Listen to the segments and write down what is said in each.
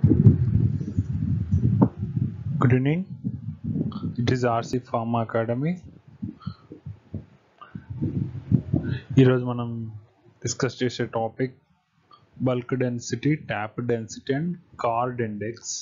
Good evening. It is RC Pharma Academy. ఈరోజు మనం discuss చేసే topic bulk density tap density and card index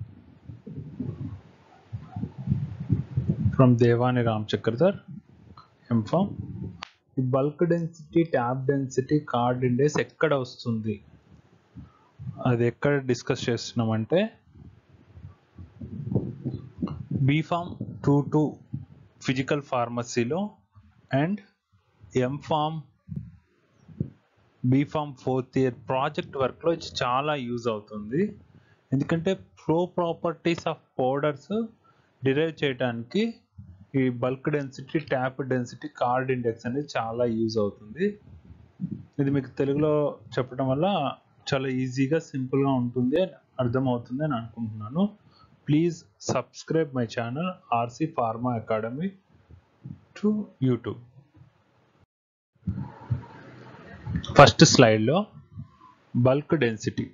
from Devani Ramachakradhar M Pharm ఈ bulk density tap density card index ఎక్కడ వస్తుంది అది ఎక్కడ డిస్కస్ చేస్తున్నామంటే బీఫామ్ టూ టూ ఫిజికల్ ఫార్మసీలో and M Pharm B Pharm fourth year project వర్క్లో ఇది చాలా యూజ్ అవుతుంది ఎందుకంటే flow properties of powders derive చేయడానికి ఈ bulk density tap density card index అనేది చాలా యూజ్ అవుతుంది ఇది మీకు తెలుగులో చెప్పడం వల్ల చాలా ఈజీగా సింపుల్గా ఉంటుంది అని అర్థమవుతుంది అని అనుకుంటున్నాను please subscribe my channel RC pharma academy to YouTube first స్లైడ్లో బల్క్ డెన్సిటీ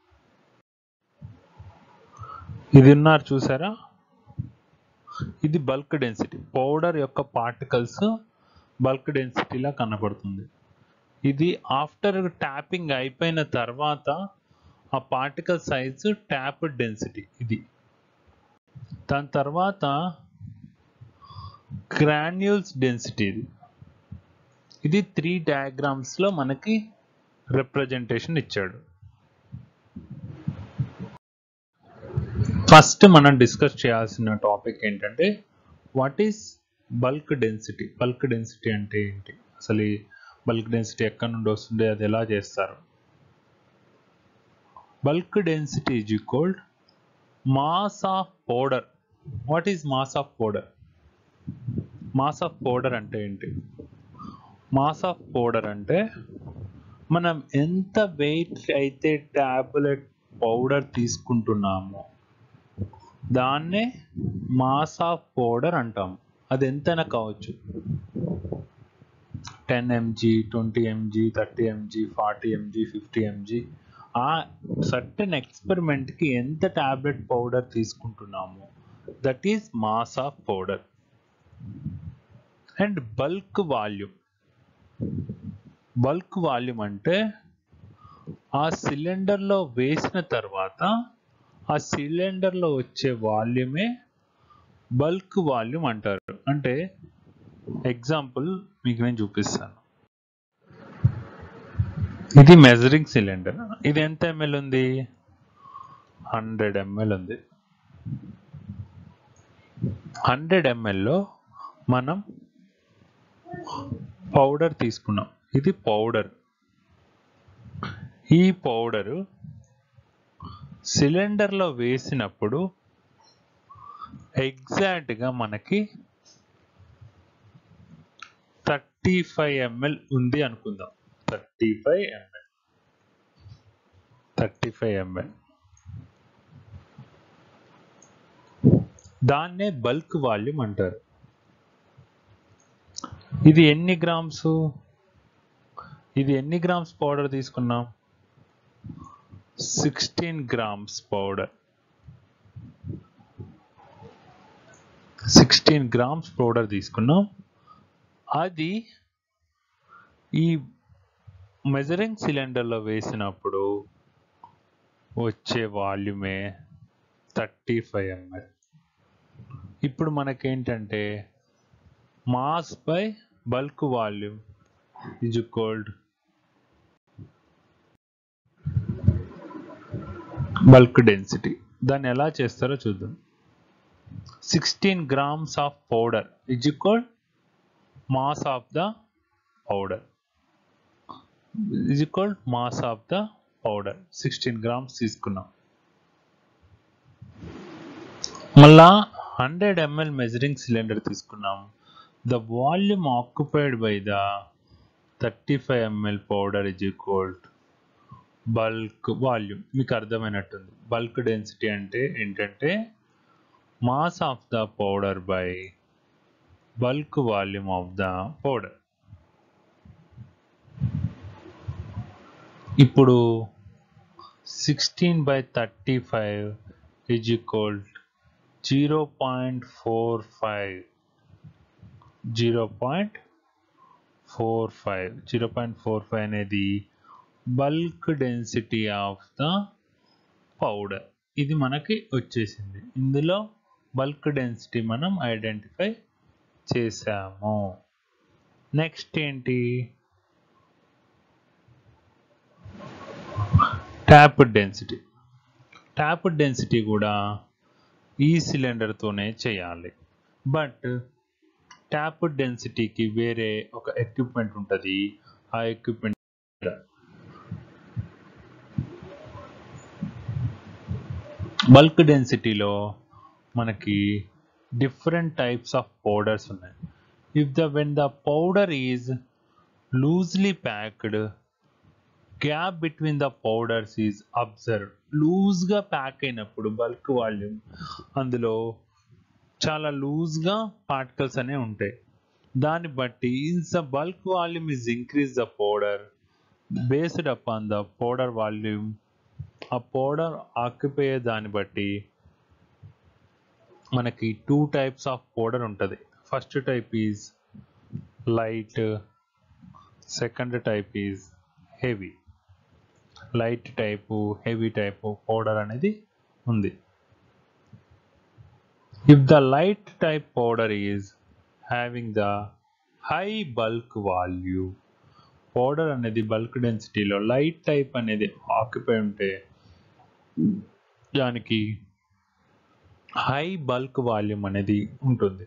ఇది ఉన్నారు చూసారా ఇది బల్క్ డెన్సిటీ పౌడర్ యొక్క పార్టికల్స్ బల్క్ డెన్సిటీలా కనపడుతుంది ఇది ఆఫ్టర్ ట్యాపింగ్ అయిపోయిన తర్వాత ఆ పార్టికల్ సైజు ట్యాప్ డెన్సిటీ ఇది దాని తర్వాత గ్రాన్యూల్స్ డెన్సిటీ ఇది ఇది త్రీ డయాగ్రామ్స్లో మనకి రిప్రజెంటేషన్ ఇచ్చాడు ఫస్ట్ మనం డిస్కస్ చేయాల్సిన టాపిక్ ఏంటంటే what is bulk density bulk density అంటే ఏంటి అసలు ఈ బల్క్ డెన్సిటీ ఎక్కడి నుండి వస్తుంది అది ఎలా చేస్తారు bulk density is equalled mass of powder what is mass of powder mass of powder అంటే ఏంటి మాస్ ఆఫ్ పౌడర్ అంటే మనం ఎంత వెయిట్ అయితే ట్యాబ్లెట్ పౌడర్ తీసుకుంటున్నామో దాన్నే మాస్ ఆఫ్ పౌడర్ అంటాం అది ఎంతైనా కావచ్చు ten mg twenty mg thirty mg forty mg fifty mg ఆ సర్టెన్ ఎక్స్పెరిమెంట్కి ఎంత ట్యాబ్లెట్ పౌడర్ తీసుకుంటున్నామో that is mass of powder and bulk volume bulk volume అంటే ఆ సిలిండర్లో వేసిన తర్వాత ఆ సిలిండర్లో వచ్చే వాల్యూమే బల్క్ వాల్యూమ్ అంటారు అంటే ఎగ్జాంపుల్ మీకు నేను చూపిస్తాను ఇది మెజరింగ్ సిలిండర్ ఇది ఎంత ఎంఎల్ ఉంది హండ్రెడ్ ఎంఎల్ ఉంది హండ్రెడ్ ఎంఎల్లో మనం పౌడర్ తీసుకున్నాం ఇది పౌడర్ ఈ పౌడరు సిలిండర్లో వేసినప్పుడు ఎగ్జాక్ట్గా మనకి థర్టీ ఫైవ్ ఎంఎల్ ఉంది అనుకుందాం thirty five ml thirty five ml దాన్నే బల్క్ వాల్యూమ్ అంటారు ఇది ఎన్ని గ్రామ్స్ ఇది ఎన్ని గ్రామ్స్ పౌడర్ తీసుకున్నాం sixteen grams powder sixteen grams powder తీసుకున్నాం అది ఈ మెజరింగ్ సిలిండర్లో వేసినప్పుడు వచ్చే వాల్యూమే థర్టీ ఫైవ్ ఎంఎల్ ఇప్పుడు మనకేంటంటే mass by bulk volume is equalled bulk density దాన్ని ఎలా చేస్తారో చూద్దాం sixteen grams of powder is equal mass of the powder is equal mass of the powder sixteen grams తీసుకున్నాం మళ్ళా హండ్రెడ్ ఎంఎల్ మెజరింగ్ సిలిండర్ తీసుకున్నాం the volume occupied by the thirty five ml powder is equal bulk volume మీకు అర్థమైనట్టుంది bulk density అంటే ఏంటంటే mass of the powder by bulk volume of the powder ఇప్పుడు 16 by 35 is equal to 0.45 0.45 0.45 అనేది bulk density of the powder ఇది మనకి వచ్చేసింది ఇందులో బల్క్ డెన్సిటీ మనం ఐడెంటిఫై చేసాము నెక్స్ట్ ఏంటి ట్యాప్ డెన్సిటీ ట్యాప్ డెన్సిటీ కూడా ఈ సిలిండర్తోనే చేయాలి బట్ ట్యాప్ డెన్సిటీకి వేరే ఒక ఎక్విప్మెంట్ ఉంటుంది ఆ ఎక్విప్మెంట్ బల్క్ డెన్సిటీలో మనకి డిఫరెంట్ టైప్స్ ఆఫ్ పౌడర్స్ ఉన్నాయి if the when the powder is loosely packed gap between the powders is observe లూజ్గా ప్యాక్ అయినప్పుడు బల్క్ వాల్యూమ్ అందులో చాలా లూజ్గా పార్టికల్స్ అనేవి ఉంటాయి దాన్ని బట్టి since the bulk volume is increase the powder based upon the powder volume ఆ పౌడర్ ఆక్యుపై దాన్ని బట్టి మనకి టూ టైప్స్ ఆఫ్ పౌడర్ ఉంటుంది first type is light second type is heavy light type heavy type powder అనేది ఉంది if the light type powder is having the high bulk value powder అనేది bulk డెన్సిటీలో light type అనేది occupy ఉంటే దానికి high bulk volume అనేది ఉంటుంది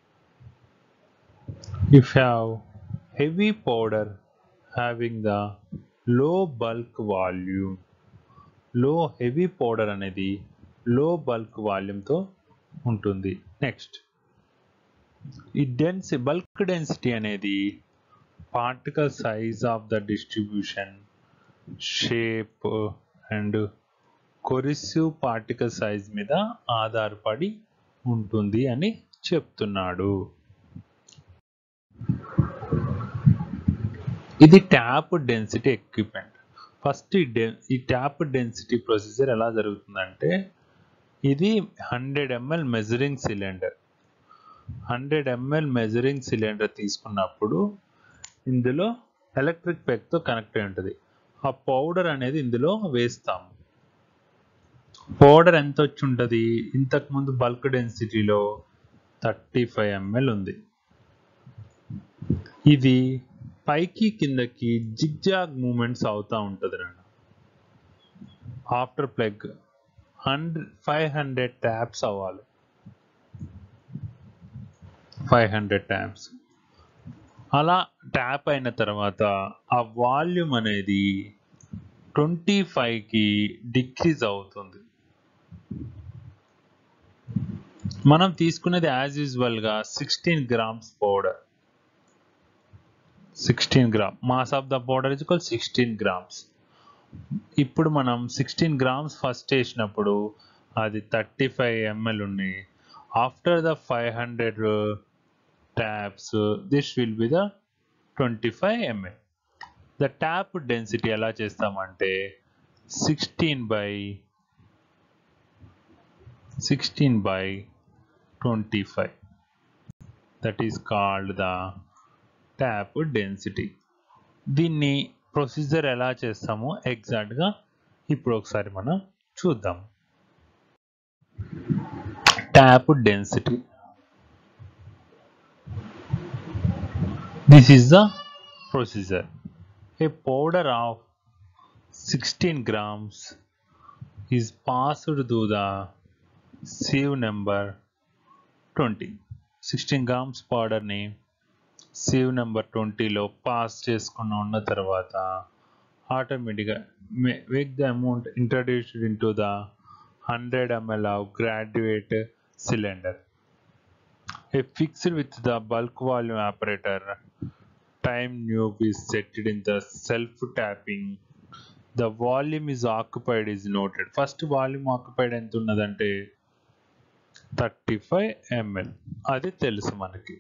if have heavy powder having the low bulk volume low heavy powder అనేది low bulk వాల్యూమ్తో ఉంటుంది నెక్స్ట్ ఈ డెన్సి బల్క్ డెన్సిటీ అనేది particle size of the distribution shape and cohesive particle size మీద ఆధారపడి ఉంటుంది అని చెప్తున్నాడు ఇది ట్యాప్ డెన్సిటీ ఎక్విప్మెంట్ ఫస్ట్ ఈ డె ఈ ట్యాప్ డెన్సిటీ ప్రొసీజర్ ఎలా జరుగుతుందంటే ఇది hundred ml measuring cylinder hundred ml measuring cylinder తీసుకున్నప్పుడు ఇందులో ఎలక్ట్రిక్ పెగ్తో కనెక్ట్ అయి ఉంటుంది ఆ పౌడర్ అనేది ఇందులో వేస్తాము పౌడర్ ఎంత వచ్చి ఉంటుంది ఇంతకుముందు బల్క్ డెన్సిటీలో థర్టీ ఫైవ్ ఎంఎల్ ఉంది ఇది పైకి కిందకి జిగ్జాగ్ మూమెంట్స్ అవుతూ ఉంటుంది నాన్న after plug hundred five hundred taps అవ్వాలి ఫైవ్ హండ్రెడ్ ట్యాప్స్ అలా ట్యాప్ అయిన తర్వాత ఆ వాల్యూమ్ అనేది ట్వంటీ ఫైవ్కి డిక్రీజ్ అవుతుంది మనం తీసుకునేది యాజ్ యూజువల్గా sixteen grams powder sixteen gram mass of the powder is equal sixteen grams ఇప్పుడు మనం సిక్స్టీన్ గ్రామ్స్ ఫస్ట్ వేసినప్పుడు అది థర్టీ ఫైవ్ ఎంఎల్ ఉన్నాయి after the five hundred taps this will be the twenty five ml the tap density ఎలా చేస్తామంటే sixteen by sixteen by twenty five that is called the tap density దీన్ని procedure ఎలా చేస్తామో ఎగ్జాక్ట్గా ఇప్పుడు ఒకసారి మనం చూద్దాం tap density this is the procedure a powder of sixteen grams is passed to the sieve number twenty sixteen grams పౌడర్ని sieve number ట్వంటీలో పాస్ చేసుకున్న ఉన్న తర్వాత ఆటోమేటిక్గా make the amount introduced in to the hundred ml of graduate cylinder a fixed with the bulk volume operator time tube is setted in the self tapping the volume is occupied is noted first volume occupied ఎంత ఉన్నదంటే thirty five ml అది తెలుసు మనకి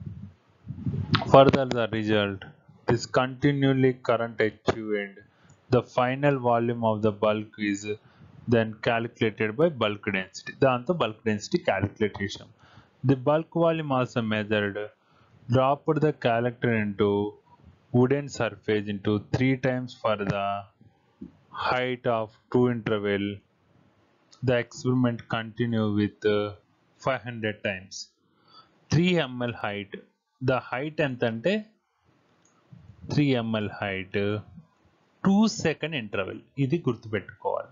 further the result this continuously current achieved the final volume of the bulk is then calculated by bulk density దాంతో bulk density calculate చేసాం the bulk volume also measured dropped the collector into wooden surface into three times for the height of two interval the experiment continue with uh, 500 times 3 ml height the height ఎంత అంటే 3 ml height 2 second interval ఇది గుర్తుపెట్టుకోవాలి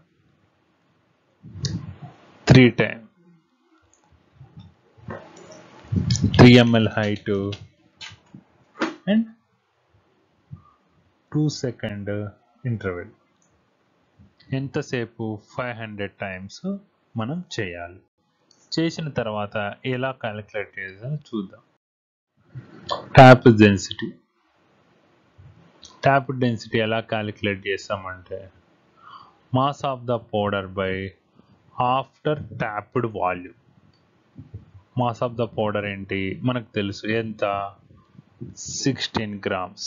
3 time 3 ml height and 2 second interval ఎంతసేపు five hundred times మనం చేయాలి చేసిన తర్వాత ఎలా క్యాలిక్యులేట్ చేయాలో చూద్దాం ట్యాప్ డెన్సిటీ ట్యాప్ డెన్సిటీ ఎలా క్యాలిక్యులేట్ చేస్తామంటే mass of the powder by after tapped volume mass of the powder ఏంటి మనకు తెలుసు ఎంత సిక్స్టీన్ గ్రామ్స్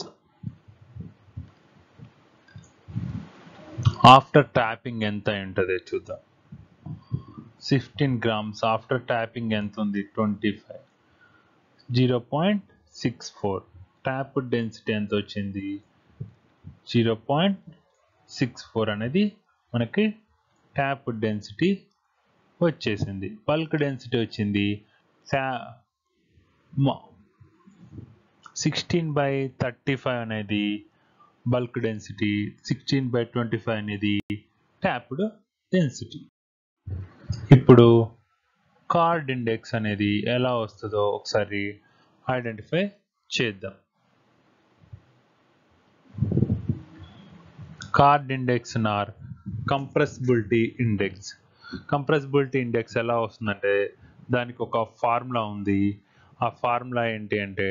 ఆఫ్టర్ ట్యాపింగ్ ఎంత ఉంటుంది చూద్దాం సిక్స్టీన్ గ్రామ్స్ ఆఫ్టర్ ట్యాపింగ్ ఎంత ఉంది twenty five zero point six four tap density ఎంత వచ్చింది జీరో పాయింట్ సిక్స్ ఫోర్ అనేది మనకి ట్యాప్ డెన్సిటీ వచ్చేసింది బల్క్ డెన్సిటీ వచ్చింది సిక్స్టీన్ బై థర్టీ ఫైవ్ అనేది bulk density sixteen by twenty five అనేది ట్యాప్డ్ డెన్సిటీ ఇప్పుడు కార్డ్ ఇండెక్స్ అనేది ఎలా వస్తుందో ఒకసారి ఐడెంటిఫై చేద్దాం card index nor compressibility index compressibility index ఎలా వస్తుందంటే దానికి ఒక ఫార్ములా ఉంది ఆ ఫార్ములా ఏంటి అంటే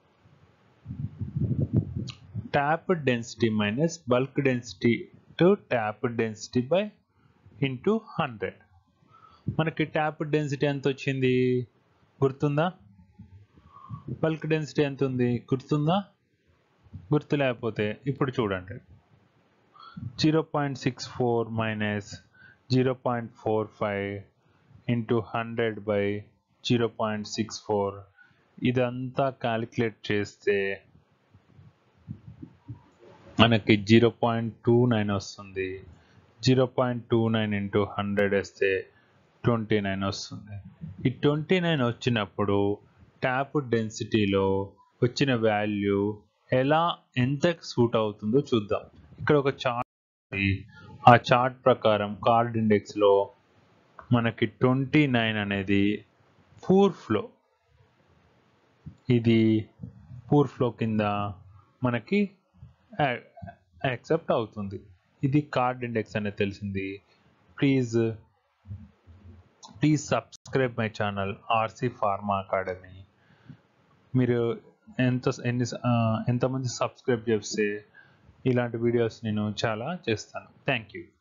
tap density minus bulk density to tap density by into hundred మనకి ట్యాప్ డెన్సిటీ ఎంత వచ్చింది గుర్తుందా బల్క్ డెన్సిటీ ఎంత ఉంది గుర్తుందా గుర్తు లేకపోతే ఇప్పుడు చూడండి zero point six four minus zero point four five into hundred by zero point six four ఇదంతా క్యాలిక్యులేట్ చేస్తే మనకి జీరో పాయింట్ టూ నైన్ వస్తుంది zero point two nine into hundred వేస్తే ట్వంటీ నైన్ వస్తుంది ఈ ట్వంటీ నైన్ వచ్చినప్పుడు tap డెన్సిటీలో వచ్చిన వాల్యూ ఎలా ఎంత సూట్ అవుతుందో చూద్దాం ఇక్కడ ఒక చార్ట్ ఆ చార్ట్ ప్రకారం కార్డ్ ఇండెక్స్లో మనకి ట్వంటీ నైన్ అనేది పూర్ ఫ్లో ఇది పూర్ ఫ్లో కింద మనకి యాక్సెప్ట్ అవుతుంది ఇది కార్డ్ ఇండెక్స్ అనేది తెలిసింది please please subscribe my channel RC pharma academy మీరు ఎంత ఎన్ని ఎంతమంది సబ్స్క్రైబ్ చేస్తే ఇలాంటి వీడియోస్ నేను చాలా చేస్తాను థ్యాంక్ యూ